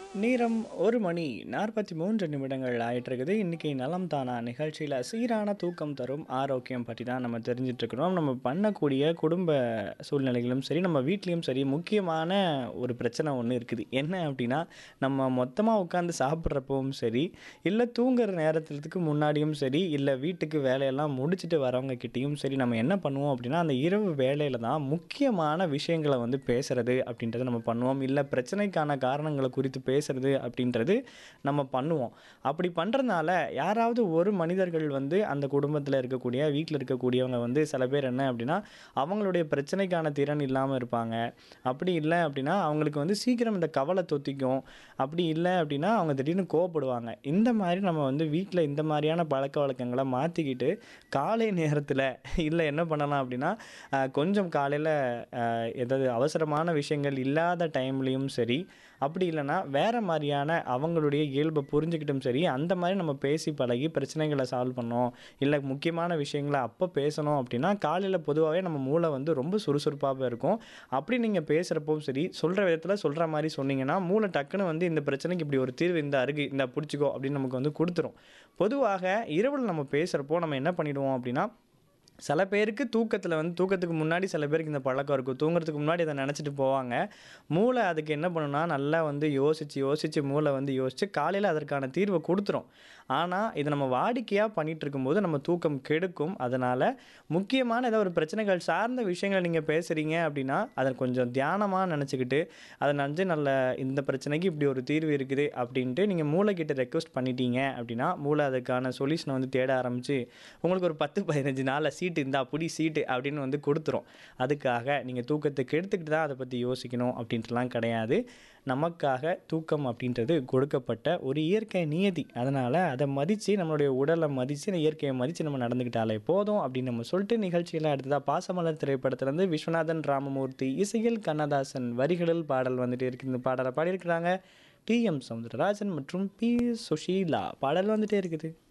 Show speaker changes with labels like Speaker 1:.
Speaker 1: நேரம் ஒரு மணி நாற்பத்தி மூன்று நிமிடங்கள் ஆயிட்டு இருக்குது இன்றைக்கி நலம் தானா நிகழ்ச்சியில் சீரான தூக்கம் தரும் ஆரோக்கியம் பற்றி தான் நம்ம தெரிஞ்சிட்டு இருக்கிறோம் நம்ம பண்ணக்கூடிய குடும்ப சூழ்நிலைகளும் சரி நம்ம வீட்லேயும் சரி முக்கியமான ஒரு பிரச்சனை ஒன்று இருக்குது என்ன அப்படின்னா நம்ம மொத்தமாக உட்காந்து சாப்பிட்றப்பவும் சரி இல்லை தூங்குற நேரத்துக்கு முன்னாடியும் சரி இல்லை வீட்டுக்கு வேலையெல்லாம் முடிச்சுட்டு வரவங்க கிட்டேயும் சரி நம்ம என்ன பண்ணுவோம் அப்படின்னா அந்த இரவு வேலையில் தான் முக்கியமான விஷயங்களை வந்து பேசுறது அப்படின்றத நம்ம பண்ணுவோம் இல்லை பிரச்சனைக்கான காரணங்களை குறித்து பேசுறது அப்படின்றது நம்ம பண்ணுவோம் அப்படி பண்ணுறதுனால யாராவது ஒரு மனிதர்கள் வந்து அந்த குடும்பத்தில் இருக்கக்கூடிய வீட்டில் இருக்கக்கூடியவங்க வந்து சில பேர் என்ன அப்படின்னா அவங்களுடைய பிரச்சனைக்கான திறன் இல்லாமல் இருப்பாங்க அப்படி இல்லை அப்படின்னா அவங்களுக்கு வந்து சீக்கிரம் இந்த கவலை தொத்திக்கும் அப்படி இல்லை அப்படின்னா அவங்க திடீர்னு கோவப்படுவாங்க இந்த மாதிரி நம்ம வந்து வீட்டில் இந்த மாதிரியான பழக்க வழக்கங்களை மாற்றிக்கிட்டு காலை நேரத்தில் இல்லை என்ன பண்ணலாம் அப்படின்னா ஆஹ், கொஞ்சம் காலையில் ஏதாவது அவசரமான விஷயங்கள் இல்லாத டைம்லேயும் சரி அப்படி இல்லைன்னா வேறு மாதிரியான அவங்களுடைய இயல்பை புரிஞ்சுக்கிட்டும் சரி அந்த மாதிரி நம்ம பேசி பழகி பிரச்சனைகளை சால்வ் பண்ணோம் இல்லை முக்கியமான விஷயங்களை அப்போ பேசணும் அப்படின்னா காலையில் பொதுவாகவே நம்ம மூளை வந்து ரொம்ப சுறுசுறுப்பாக இருக்கும் அப்படி நீங்கள் பேசுகிறப்பவும் சரி சொல்கிற விதத்தில் சொல்கிற மாதிரி சொன்னீங்கன்னா மூளை டக்குன்னு வந்து இந்த பிரச்சனைக்கு இப்படி ஒரு தீர்வு இந்த அருகு இந்த பிடிச்சிக்கோ அப்படின்னு நமக்கு வந்து கொடுத்துரும் பொதுவாக இரவில் நம்ம பேசுகிறப்போ நம்ம என்ன பண்ணிடுவோம் அப்படின்னா சில பேருக்கு தூக்கத்தில் வந்து தூக்கத்துக்கு முன்னாடி சில பேருக்கு இந்த பழக்கம் இருக்கும் தூங்குறதுக்கு முன்னாடி அதை நினச்சிட்டு போவாங்க மூளை அதுக்கு என்ன பண்ணுன்னா நல்லா வந்து யோசித்து யோசித்து மூளை வந்து யோசித்து காலையில் அதற்கான தீர்வை கொடுத்துரும் ஆனால் இதை நம்ம வாடிக்கையாக பண்ணிகிட்டு இருக்கும்போது நம்ம தூக்கம் கெடுக்கும் அதனால் முக்கியமான ஏதோ ஒரு பிரச்சனைகள் சார்ந்த விஷயங்களை நீங்கள் பேசுகிறீங்க அப்படின்னா அதை கொஞ்சம் தியானமாக நினச்சிக்கிட்டு அதை நினச்சி நல்ல இந்த பிரச்சனைக்கு இப்படி ஒரு தீர்வு இருக்குது அப்படின்ட்டு நீங்கள் மூளைக்கிட்ட ரெக்வஸ்ட் பண்ணிட்டீங்க அப்படின்னா மூளை அதுக்கான சொல்யூஷனை வந்து தேட ஆரம்பித்து உங்களுக்கு ஒரு பத்து பதினஞ்சு நாளில் சீட்டு இருந்தால் புடி சீட்டு அப்படின்னு வந்து கொடுத்துரும் அதுக்காக நீங்கள் தூக்கத்துக்கு எடுத்துக்கிட்டு தான் அதை பற்றி யோசிக்கணும் அப்படின்ட்டுலாம் கிடையாது நமக்காக தூக்கம் அப்படின்றது கொடுக்கப்பட்ட ஒரு இயற்கை நியதி அதனால் அதை மதித்து நம்மளுடைய உடலை மதித்து இந்த இயற்கையை மதித்து நம்ம நடந்துக்கிட்டாலே போதும் அப்படின்னு நம்ம சொல்லிட்டு நிகழ்ச்சியில் அடுத்ததாக பாசமலர் திரைப்படத்திலேருந்து விஸ்வநாதன் ராமமூர்த்தி இசையில் கண்ணதாசன் வரிகளில் பாடல் வந்துட்டு இருக்கு இந்த பாடலை பாடியிருக்கிறாங்க டி எம் சவுந்தரராஜன் மற்றும் பி சுஷீலா பாடல் வந்துட்டே இருக்குது